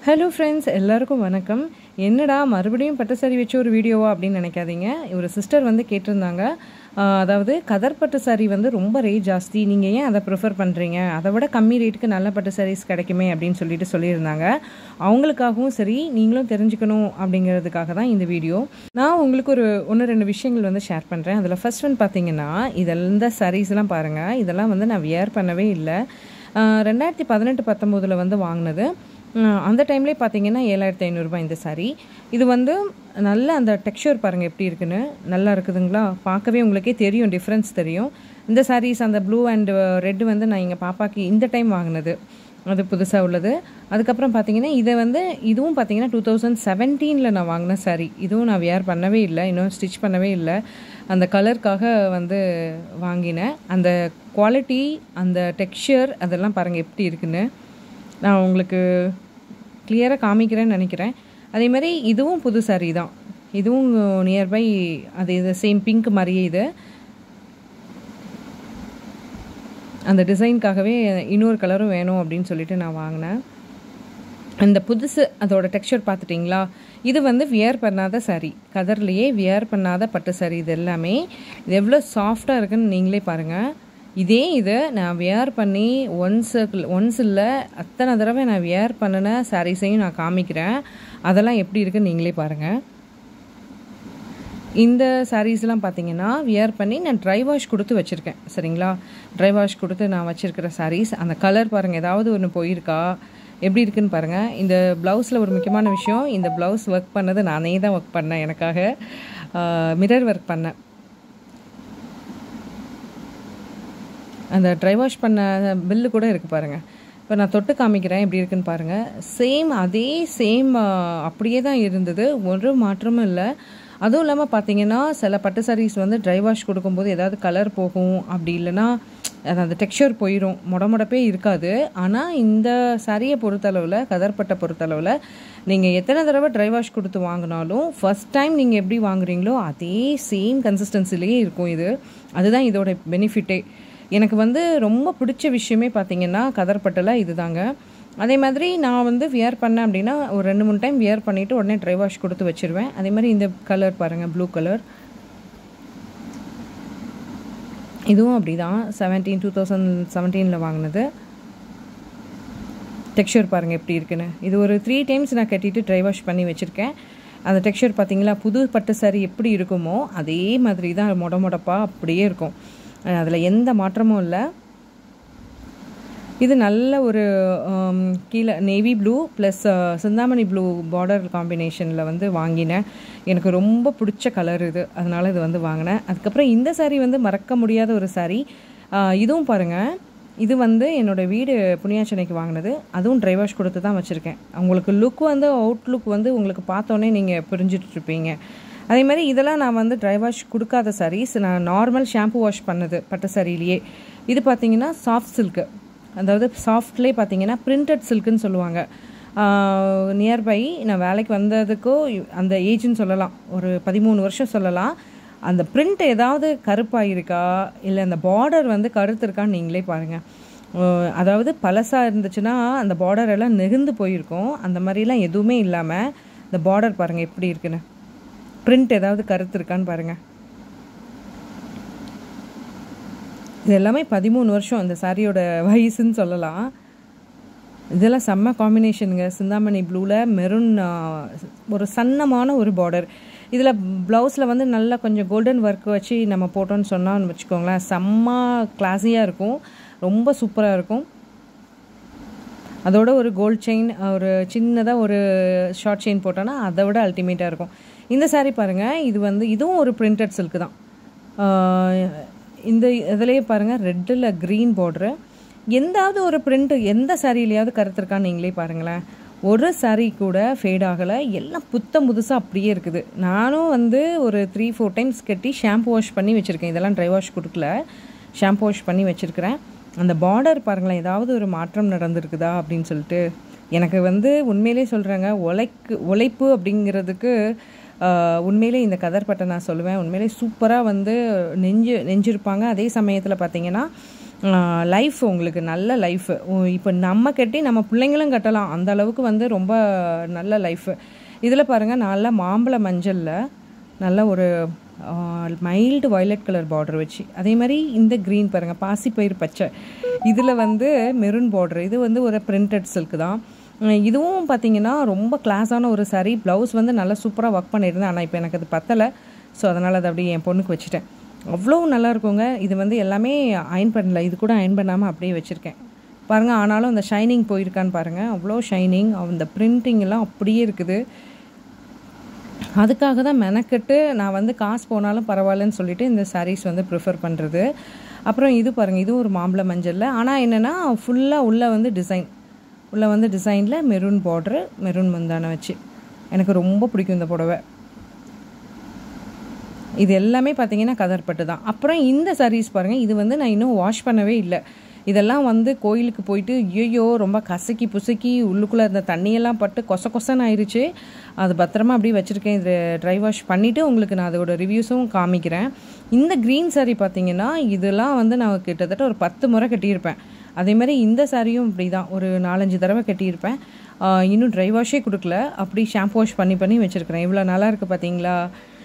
hello friends எல்லாருக்கும் வணக்கம் என்னடா மறுபடியும் பட்டு சாரி வச்சு ஒரு வீடியோவா அப்படின்னு நினைக்காதீங்க ஒரு சிஸ்டர் வந்து கேட்டிருந்தாங்க ஆஹ் அதாவது கதர் பட்டு சாரி வந்து ரொம்ப ரேட் ஜாஸ்தி நீங்கள் ஏன் அதை ப்ரிஃபர் பண்ணுறீங்க அதை விட கம்மி ரேட்டுக்கு நல்ல பட்டு சாரீஸ் கிடைக்குமே அப்படின்னு சொல்லிட்டு சொல்லியிருந்தாங்க அவங்களுக்காகவும் சரி நீங்களும் தெரிஞ்சுக்கணும் அப்படிங்கிறதுக்காக தான் இந்த வீடியோ நான் உங்களுக்கு ஒரு ஒன்று ரெண்டு விஷயங்கள் வந்து ஷேர் பண்ணுறேன் அதில் ஃபர்ஸ்ட் ஒன் பார்த்தீங்கன்னா இதெல்லாம் இந்த சாரீஸ்லாம் பாருங்கள் இதெல்லாம் வந்து நான் வியர் பண்ணவே இல்லை ஆஹ் ரெண்டாயிரத்தி பதினெட்டு பத்தொம்போதில் வந்து வாங்கினது ஆஹ் அந்த டைம்லேயே பார்த்தீங்கன்னா ஏழாயிரத்தி ஐநூறுரூபா இந்த சாரீ இது வந்து நல்ல அந்த டெக்ஸ்சர் பாருங்கள் எப்படி இருக்குன்னு நல்லா இருக்குதுங்களா பார்க்கவே உங்களுக்கே தெரியும் டிஃப்ரென்ஸ் தெரியும் இந்த சாரீஸ் அந்த ப்ளூ அண்ட் ரெட் வந்து நான் எங்கள் பாப்பாக்கு இந்த டைம் வாங்கினது அது புதுசாக உள்ளது அதுக்கப்புறம் பார்த்தீங்கன்னா இதை வந்து இதுவும் பார்த்தீங்கன்னா டூ தௌசண்ட் செவன்டீனில் நான் வாங்கின சாரீ இதுவும் நான் வியர் பண்ணவே இல்லை இன்னும் ஸ்டிச் பண்ணவே இல்லை அந்த கலருக்காக வந்து வாங்கினேன் அந்த குவாலிட்டி அந்த டெக்ஸ்சர் அதெல்லாம் பாருங்கள் எப்படி இருக்குன்னு நான் உங்களுக்கு கிளியராக காமிக்கிறேன்னு நினைக்கிறேன் அதே மாதிரி இதுவும் புது சாரீ தான் இதுவும் நியர்பை அது இது சேம் பிங்க் மாதிரியே இது அந்த டிசைனுக்காகவே இன்னொரு கலரும் வேணும் அப்படின்னு சொல்லிட்டு நான் வாங்கினேன் அந்த புதுசு அதோட டெக்ஸ்சர் பார்த்துட்டிங்களா இது வந்து வியர் பண்ணாத சாரீ கதர்லேயே வியர் பண்ணாத பட்டு சாரீ இது எல்லாமே இது எவ்வளோ சாஃப்டாக இருக்குன்னு நீங்களே பாருங்கள் இதே இதை நான் வியர் பண்ணி ஒன்ஸ் ஒன்ஸ் இல்லை அத்தனை தடவை நான் வியர் பண்ணின சாரீஸையும் நான் காமிக்கிறேன் அதெல்லாம் எப்படி இருக்குன்னு நீங்களே பாருங்கள் இந்த சாரீஸ்லாம் பார்த்தீங்கன்னா வியர் பண்ணி நான் ட்ரை வாஷ் கொடுத்து வச்சுருக்கேன் சரிங்களா ட்ரை வாஷ் கொடுத்து நான் வச்சுருக்கிற சாரீஸ் அந்த கலர் பாருங்கள் ஏதாவது ஒன்று போயிருக்கா எப்படி இருக்குன்னு பாருங்கள் இந்த ப்ளவுஸில் ஒரு முக்கியமான விஷயம் இந்த ப்ளவுஸ் ஒர்க் பண்ணது நானே தான் ஒர்க் பண்ணேன் எனக்காக மிரர் ஒர்க் பண்ணேன் அந்த ட்ரை வாஷ் பண்ண பில்லு கூட இருக்குது பாருங்கள் இப்போ நான் தொட்டு காமிக்கிறேன் எப்படி இருக்குன்னு பாருங்கள் சேம் அதே சேம் அப்படியே தான் இருந்தது ஒரு மாற்றமும் இல்லை அதுவும் இல்லாமல் பார்த்தீங்கன்னா சில பட்டு சாரீஸ் வந்து ட்ரை வாஷ் கொடுக்கும்போது ஏதாவது கலர் போகும் அப்படி இல்லைன்னா அது அந்த டெக்ஸ்சர் போயிடும் முடமுடப்பே இருக்காது ஆனால் இந்த சாரியை பொறுத்தளவில் கதர்பட்டை பொறுத்தளவில் நீங்கள் எத்தனை தடவை ட்ரை வாஷ் கொடுத்து வாங்கினாலும் ஃபஸ்ட் டைம் நீங்கள் எப்படி வாங்குறீங்களோ அதே சேம் கன்சிஸ்டன்சிலேயே இருக்கும் இது அதுதான் இதோட பெனிஃபிட்டே எனக்கு வந்து ரொம்ப பிடிச்ச விஷயமே பார்த்தீங்கன்னா கதர்பட்டில் இதுதாங்க அதே மாதிரி நான் வந்து வியர் பண்ணேன் அப்படின்னா ஒரு ரெண்டு மூணு டைம் வியர் பண்ணிவிட்டு உடனே ட்ரை வாஷ் கொடுத்து வச்சுருவேன் அதே மாதிரி இந்த கலர் பாருங்கள் ப்ளூ கலர் இதுவும் அப்படி தான் செவன்டீன் டூ தௌசண்ட் செவன்டீனில் வாங்கினது டெக்ஸ்சர் பாருங்கள் எப்படி இருக்குன்னு இது ஒரு த்ரீ டைம்ஸ் நான் கட்டிட்டு ட்ரை வாஷ் பண்ணி வச்சுருக்கேன் அந்த டெக்ஸ்சர் பார்த்தீங்களா புது பட்டு சாரி எப்படி இருக்குமோ அதே மாதிரி தான் மொட மொடப்பாக அப்படியே இருக்கும் அதில் எந்த மாற்றமும் இல்லை இது நல்ல ஒரு கீழே navy blue plus Chintamani blue border காம்பினேஷனில் வந்து வாங்கினேன் எனக்கு ரொம்ப பிடிச்ச கலர் இது அதனால் இது வந்து வாங்கினேன் அதுக்கப்புறம் இந்த சாரீ வந்து மறக்க முடியாத ஒரு சாரீ இதுவும் பாருங்கள் இது வந்து என்னோடய வீடு புனியாச்சனைக்கு வாங்கினது அதுவும் ட்ரை வாஷ் கொடுத்து தான் வச்சுருக்கேன் உங்களுக்கு லுக் வந்து அவுட் லுக் வந்து உங்களுக்கு பார்த்தோன்னே நீங்கள் புரிஞ்சிட்ருப்பீங்க அதே மாதிரி இதெல்லாம் நான் வந்து ட்ரை வாஷ் கொடுக்காத சாரீஸ் நான் நார்மல் ஷாம்பு வாஷ் பண்ணது பட்டு சாரிலேயே இது பார்த்தீங்கன்னா சாஃப்ட் சில்க்கு அதாவது சாஃப்ட்லேயே பார்த்தீங்கன்னா பிரிண்டட் சில்க்குன்னு சொல்லுவாங்க நியர்பை நான் வேலைக்கு வந்ததுக்கோ அந்த ஏஜ்னு சொல்லலாம் ஒரு பதிமூணு வருஷம் சொல்லலாம் அந்த பிரிண்ட் ஏதாவது கருப்பாக இருக்கா இல்லை அந்த பார்டர் வந்து கருத்து இருக்கான்னு நீங்களே பாருங்கள் அதாவது பழசாக இருந்துச்சுன்னா அந்த பார்டர் எல்லாம் நெகிழ்ந்து போயிருக்கும் அந்த மாதிரிலாம் எதுவுமே இல்லாமல் இந்த பார்டர் பாருங்கள் எப்படி இருக்குன்னு பிரிண்ட் ஏதாவது கருத்து இருக்கான்னு பாருங்கள் இது எல்லாமே பதிமூணு வருஷம் இந்த சாரியோட வயசுன்னு சொல்லலாம் இதெல்லாம் செம்ம காம்பினேஷனுங்க சிந்தாமணி ப்ளூவில் மெரூன் ஒரு சன்னமான ஒரு பார்டர் இதில் ப்ளவுஸில் வந்து நல்லா கொஞ்சம் கோல்டன் ஒர்க் வச்சு நம்ம போட்டோன்னு சொன்னான்னு வச்சுக்கோங்களேன் செம்ம கிளாஸியாக இருக்கும் ரொம்ப சூப்பராக இருக்கும் அதோட ஒரு கோல்ட் செயின் ஒரு சின்னதாக ஒரு ஷார்ட் செயின் போட்டோன்னா அதை விட அல்டிமேட்டாக இருக்கும் இந்த சாரீ பாருங்கள் இது வந்து இதுவும் ஒரு பிரிண்டட் சில்க்கு தான் இந்த இதுலேயே பாருங்கள் ரெட்டில் க்ரீன் பார்ட்ரு எந்தாவது ஒரு பிரிண்ட்டு எந்த சாரியிலையாவது கருத்துருக்கான்னு நீங்களே பாருங்களேன் ஒரு சாரீ கூட ஃபேட் ஆகலை எல்லாம் புத்தம் புதுசாக அப்படியே இருக்குது நானும் வந்து ஒரு த்ரீ ஃபோர் டைம்ஸ் கட்டி ஷாம்பு வாஷ் பண்ணி வச்சுருக்கேன் இதெல்லாம் ட்ரை வாஷ் கொடுக்கல ஷாம்பு வாஷ் பண்ணி வச்சுருக்கிறேன் அந்த பார்டர் பாருங்களேன் ஏதாவது ஒரு மாற்றம் நடந்திருக்குதா அப்படின்னு சொல்லிட்டு எனக்கு வந்து உண்மையிலே சொல்கிறேங்க உழைக்கு உழைப்பு அப்படிங்கிறதுக்கு உண்மையிலே இந்த கதர்பட்டை நான் சொல்லுவேன் உண்மையிலே சூப்பராக வந்து நெஞ்சு நெஞ்சிருப்பாங்க அதே சமயத்தில் பார்த்தீங்கன்னா லைஃப் உங்களுக்கு நல்ல லைஃப் இப்போ நம்ம கட்டி நம்ம பிள்ளைங்களும் கட்டலாம் அந்த அளவுக்கு வந்து ரொம்ப நல்ல லைஃப் இதில் பாருங்கள் நல்ல மாம்பழ மஞ்சளில் நல்ல ஒரு மைல்டு வயலட் கலர் பார்டர் வச்சு அதே மாதிரி இந்த க்ரீன் பாருங்கள் பாசிப்பயிர் பச்சை இதில் வந்து மெரூன் பார்டர் இது வந்து ஒரு பிரிண்டட் சில்க் தான் உம், இதுவும் பார்த்தீங்கன்னா ரொம்ப கிளாஸான ஒரு saree ப்ளவுஸ் வந்து நல்லா சூப்பராக ஒர்க் பண்ணியிருந்தேன் ஆனால் இப்போ எனக்கு அது பத்தலை ஸோ அதனால் அதை அப்படியே என் பொண்ணுக்கு வச்சுட்டேன் அவ்வளோ நல்லா இருக்குங்க இது வந்து எல்லாமே அயன் பண்ணல இது கூட அயன் பண்ணாமல் அப்படியே வச்சுருக்கேன் பாருங்கள் ஆனாலும் அந்த ஷைனிங் போயிருக்கான்னு பாருங்கள் அவ்வளோ ஷைனிங் அந்த பிரிண்டிங் எல்லாம் அப்படியே இருக்குது அதுக்காக தான் மெனக்கெட்டு நான் வந்து காசு போனாலும் பரவாயில்லன்னு சொல்லிட்டு இந்த sarees வந்து ப்ரிஃபர் பண்ணுறது அப்புறம் இது பாருங்கள் இது ஒரு மாம்பழ மஞ்சளில் ஆனால் என்னென்னா ஃபுல்லாக உள்ளே வந்து டிசைன் உள்ளே வந்து டிசைனில் மெரூன் பார்டரு மெரூன் முந்தானை வச்சு எனக்கு ரொம்ப பிடிக்கும் இந்த புடவை இது எல்லாமே பார்த்தீங்கன்னா கதர்பட்டு தான் அப்புறம் இந்த sarees பாருங்கள் இது வந்து நான் இன்னும் வாஷ் பண்ணவே இல்லை இதெல்லாம் வந்து கோயிலுக்கு போயிட்டு ஐயோ ரொம்ப கசக்கி புசக்கி உள்ளுக்குள்ளே அந்த தண்ணியெல்லாம் பட்டு கொச கொசன்னு ஆயிடுச்சு அது பத்திரமா அப்படியே வச்சுருக்கேன் இது ட்ரை வாஷ் பண்ணிவிட்டு உங்களுக்கு நான் அதோட ரிவ்யூஸும் காமிக்கிறேன் இந்த க்ரீன் saree பார்த்தீங்கன்னா இதெல்லாம் வந்து நான் கிட்டத்தட்ட ஒரு பத்து முறை கட்டியிருப்பேன் அதே மாதிரி இந்த சாரியும் இப்படி தான் ஒரு நாலஞ்சு தடவை கட்டியிருப்பேன் ஆஹ் இன்னும் ட்ரை வாஷே கொடுக்கல அப்படி ஷாம்பு வாஷ் பண்ணி பண்ணி வச்சுருக்கிறேன் இவ்வளோ நல்லா இருக்குது பார்த்தீங்களா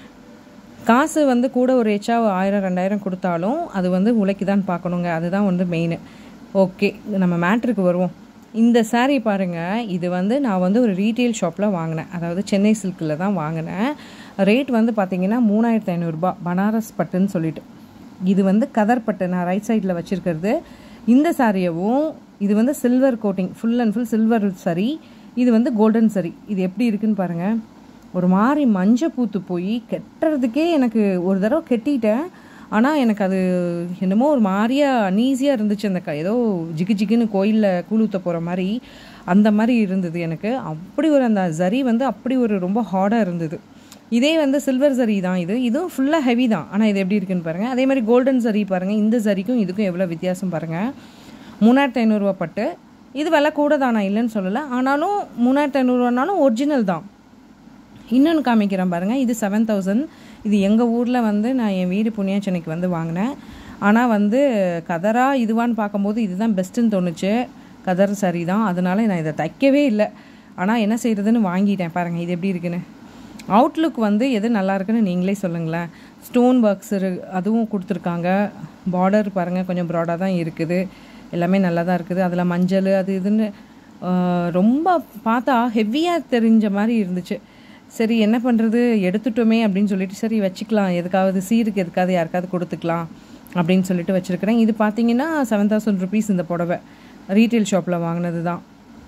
காசு வந்து கூட ஒரு எச்சா ஆயிரம் ரெண்டாயிரம் கொடுத்தாலும் அது வந்து உழைக்குதான்னு பார்க்கணுங்க அதுதான் வந்து மெயின் ஓகே நம்ம மேட்ருக்கு வருவோம் இந்த saree பாருங்கள் இது வந்து நான் வந்து ஒரு ரீட்டெயில் ஷாப்பில் வாங்கினேன் அதாவது சென்னை சில்கில் தான் வாங்கினேன் ரேட் வந்து பார்த்தீங்கன்னா மூணாயிரத்து ஐநூறுரூபா பனாரஸ் பட்டுன்னு சொல்லிட்டு இது வந்து கதர் பட்டு நான் ரைட் சைடில் வச்சுருக்கிறது இந்த சாரியவும் இது வந்து silver coating full and full silver சரி இது வந்து கோல்டன் சரி இது எப்படி இருக்குன்னு பாருங்கள் ஒரு மாதிரி மஞ்சள் பூத்து போய் கெட்டுறதுக்கே எனக்கு ஒரு தடவை கெட்டிட்டேன் ஆனால் எனக்கு அது என்னமோ ஒரு மாதிரியா அனீஸியாக இருந்துச்சு அந்த க ஏதோ ஜிகு ஜிகுன்னு கோயிலில் கூழ் ஊற்ற போகிற மாதிரி அந்த மாதிரி இருந்தது எனக்கு அப்படி ஒரு அந்த சரி வந்து அப்படி ஒரு ரொம்ப ஹார்டாக இருந்தது இதே வந்து சில்வர் சரி தான் இது இதுவும் ஃபுல்லாக ஹெவி தான் ஆனால் இது எப்படி இருக்குன்னு பாருங்கள் அதே மாதிரி கோல்டன் சரி பாருங்கள் இந்த சரிக்கும் இதுக்கும் எவ்வளோ வித்தியாசம் பாருங்கள் மூணாயிரத்து ஐநூறுரூவா பட்டு இது விலை கூட தான் நான் இல்லைன்னு சொல்லலை ஆனாலும் மூணாயிரத்து ஐநூறுரூவானாலும் ஒரிஜினல் தான் இன்னொன்று காமிக்கிறேன் பாருங்கள் இது செவன் தௌசண்ட் இது எங்கள் ஊரில் வந்து நான் என் வீடு புண்ணியாச்சனைக்கு வந்து வாங்கினேன் ஆனால் வந்து கதரா இதுவான்னு பார்க்கும்போது இதுதான் பெஸ்ட்டுன்னு தோணுச்சு கதர் சரி தான் அதனால நான் இதை தைக்கவே இல்லை ஆனால் என்ன செய்கிறதுன்னு வாங்கிட்டேன் பாருங்கள் இது எப்படி இருக்குன்னு அவுட்லுக் வந்து எது நல்லா இருக்குன்னு நீங்களே சொல்லுங்களேன் ஸ்டோன் ஒர்க்ஸ் அதுவும் கொடுத்துருக்காங்க பார்டர் பாருங்கள் கொஞ்சம் ப்ராடாக தான் இருக்குது எல்லாமே நல்லா தான் இருக்குது அதில் மஞ்சள் அது இதுன்னு ஆஹ், ரொம்ப பார்த்தா ஹெவியாக தெரிஞ்ச மாதிரி இருந்துச்சு சரி என்ன பண்ணுறது எடுத்துட்டோமே அப்படின்னு சொல்லிட்டு சரி வச்சுக்கலாம் எதுக்காவது சீருக்கு எதுக்காவது யாருக்காவது கொடுத்துக்கலாம் அப்படின்னு சொல்லிட்டு வச்சுருக்கிறேன் இது பார்த்தீங்கன்னா செவன் தௌசண்ட் ருபீஸ் இந்த புடவை ரீட்டைல் ஷாப்பில் வாங்கினது தான்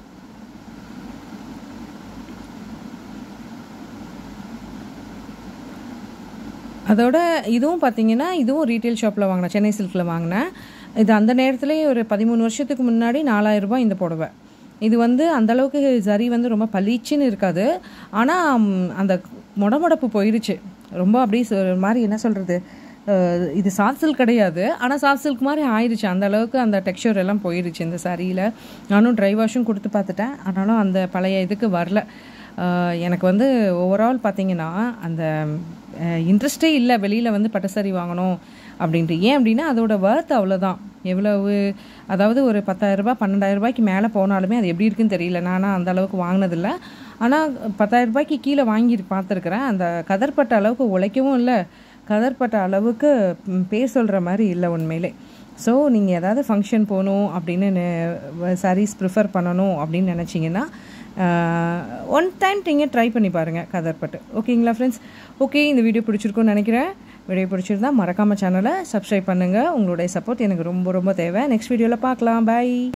அதோட இதுவும் பார்த்தீங்கன்னா இதுவும் ரீட்டைல் ஷாப்பில் வாங்கினேன் சென்னை சில்கில் வாங்கினேன் இது அந்த நேரத்துலேயே ஒரு பதிமூணு வருஷத்துக்கு முன்னாடி நாலாயிரம் ரூபாய் இந்த புடவை இது வந்து அந்த அளவுக்கு சரி வந்து ரொம்ப பளிச்சுன்னு இருக்காது ஆனால் அந்த முடமுடப்பு போயிடுச்சு ரொம்ப அப்படியே சொ- ஒரு மாதிரி என்ன சொல்கிறது இது சாஃப்ட் சில்க் கிடையாது ஆனால் சாஃப்ட் சில்க் மாதிரி ஆயிடுச்சு அந்த அளவுக்கு அந்த டெக்ஸ்சர் எல்லாம் போயிடுச்சு இந்த சாரியில் நானும் ட்ரை வாஷும் கொடுத்து பார்த்துட்டேன் ஆனாலும் அந்த பழைய இதுக்கு வரல அஹ் எனக்கு வந்து ஓவரால் பார்த்தீங்கன்னா அந்த இன்ட்ரெஸ்டே இல்லை வெளியில் வந்து பட்டு saree வாங்கணும் அப்படின்ட்டு ஏன் அப்படின்னா அதோட ஒர்த் அவ்வளோதான் எவ்வளவு அதாவது ஒரு பத்தாயிரரூபா பன்னெண்டாயிரம் ரூபாய்க்கு மேலே போனாலுமே அது எப்படி இருக்குன்னு தெரியல நானா அந்த அளவுக்கு வாங்கினதில்ல ஆனால் பத்தாயிரம் ரூபாய்க்கு கீழே வாங்கி பார்த்துருக்குறேன் அந்த கதர்பட்ட அளவுக்கு உழைக்கவும் இல்லை கதர்பட்ட அளவுக்கு ம், பேர் சொல்கிற மாதிரி இல்லை உண்மையிலே ஸோ நீங்கள் ஏதாவது ஃபங்க்ஷன் போகணும் அப்படின்னு சாரீஸ் ப்ரிஃபர் பண்ணணும் அப்படின்னு நினச்சிங்கன்னா ஒன் டைம் நீங்கள் ட்ரை பண்ணி பாருங்கள் கதர்பட்டு ஓகேங்களா ஃப்ரெண்ட்ஸ் ஓகே இந்த வீடியோ பிடிச்சிருக்கும்னு நினைக்கிறேன் வீடியோ பிடிச்சிருந்தா மறக்காமல் சேனலை சப்ஸ்கிரைப் பண்ணுங்கள் உங்களுடைய சப்போர்ட் எனக்கு ரொம்ப ரொம்ப தேவை நெக்ஸ்ட் வீடியோவில் பார்க்கலாம் பை